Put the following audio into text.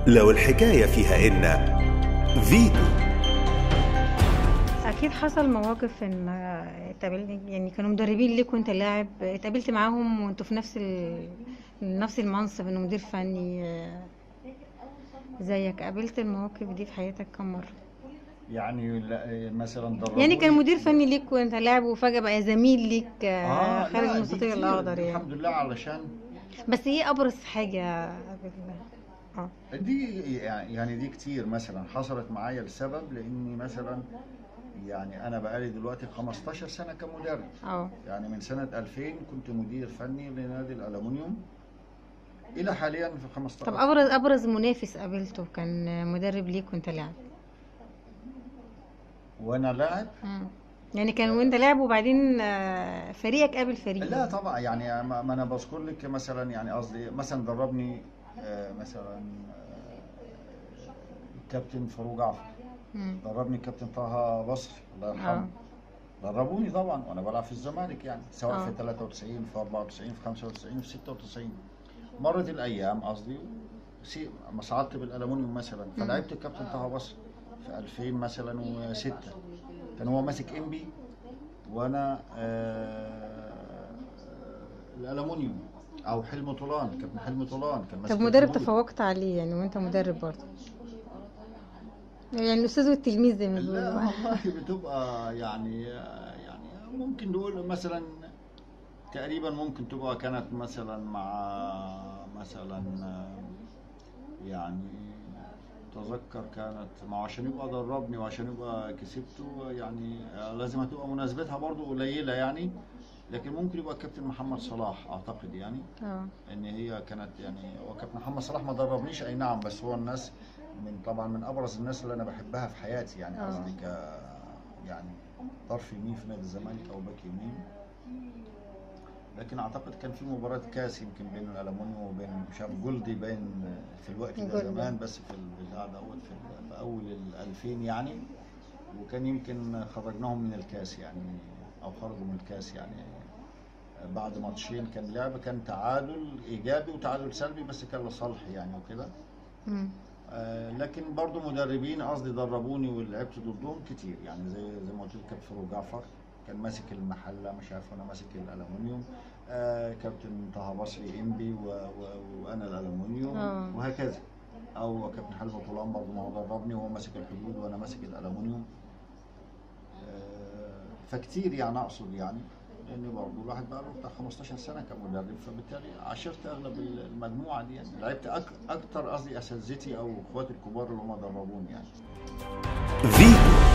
لو الحكاية فيها إن فيتو اكيد حصل مواقف ان اتقابلت يعني كانوا مدربين ليك وانت لاعب اتقابلت معاهم وانتوا في نفس ال... نفس المنصب انه مدير فني آه، زيك قابلت المواقف دي في حياتك كم مره يعني لا- مثلا دربوني يعني كان مدير فني ليك وانت لاعب وفجاه بقى زميل ليك آه، اه خارج لا، دي المستطيل كتير. الاخضر دي يعني الحمد لله علشان بس ايه ابرز حاجه قابلتها اه دي يعني دي كتير مثلا حصلت معايا لسبب لاني مثلا يعني انا بقالي دلوقتي 15 سنه كمدرب اه يعني من سنه 2000 كنت مدير فني لنادي الالومنيوم الى حاليا في 15 طب ابرز ابرز منافس قابلته كان مدرب ليك وانت لاعب وانا لاعب مم. يعني كان وانت لاعب وبعدين آه، فريقك قابل فريق لا طبعا يعني ما ما انا بذكر لك مثلا يعني قصدي مثلا دربني آه، مثلا آه، الكابتن فاروق جعفر مم. دربني الكابتن طه بصري الله يرحمه اه دربوني طبعا وانا بلعب في الزمالك يعني سواء آه. في 93 في 94 في 95 في 96 مرت الايام قصدي سي- ما صعدت بالالومنيوم مثلا فلعبت الكابتن طه بصري في 2000 مثلا و6 كان هو ماسك انبي وانا آه الالومنيوم او حلمي طولان كابتن حلمي طولان كان ماسك طب مدرب الحدود. تفوقت عليه يعني وانت مدرب برضه يعني الاستاذ والتلميذ زي ما لا بيقولوا والله بتبقى يعني يعني ممكن نقول مثلا تقريبا ممكن تبقى كانت مثلا مع مثلا يعني تذكر كانت ما هو عشان يبقى دربني وعشان يبقى كسبته يعني لازم هتبقى مناسبتها برضو قليلة يعني لكن ممكن يبقى كابتن محمد صلاح اعتقد يعني اه ان هي كانت يعني هو كابتن محمد صلاح ما دربنيش اي نعم بس هو الناس من طبعا من ابرز الناس اللي انا بحبها في حياتي يعني آه. قصدي ك يعني طرف يمين في نادي الزمالك او باك يمين لكن اعتقد كان في مباراه كاس يمكن بين الالومنيوم وبين مش عارف جولدي باين في الوقت ده جولدي. زمان بس في البتاع دوت في, في اول ال 2000 يعني وكان يمكن خرجناهم من الكاس يعني او خرجوا من الكاس يعني بعد ماتشين كان لعب كان تعادل ايجابي وتعادل سلبي بس كان لصالح يعني وكده مم. آه، لكن برضو مدربين قصدي دربوني ولعبت ضدهم كتير يعني زي زي ما قلت لك كابتن فاروق جعفر كان ماسك المحله مش عارف انا ماسك الالومنيوم آه كابتن طه بصري انبي و... و... وانا الالومنيوم آه. وهكذا او كابتن حلمي طولان برضو ما هو دربني وهو ماسك الحدود وانا ماسك الالومنيوم آه فكتير يعني اقصد يعني لان برضه الواحد بقى له بتاع 15 سنه كمدرب فبالتالي عاشرت اغلب المجموعه دي يعني لعبت أك... اكتر قصدي اساتذتي او اخواتي الكبار اللي هم دربوني يعني فيتو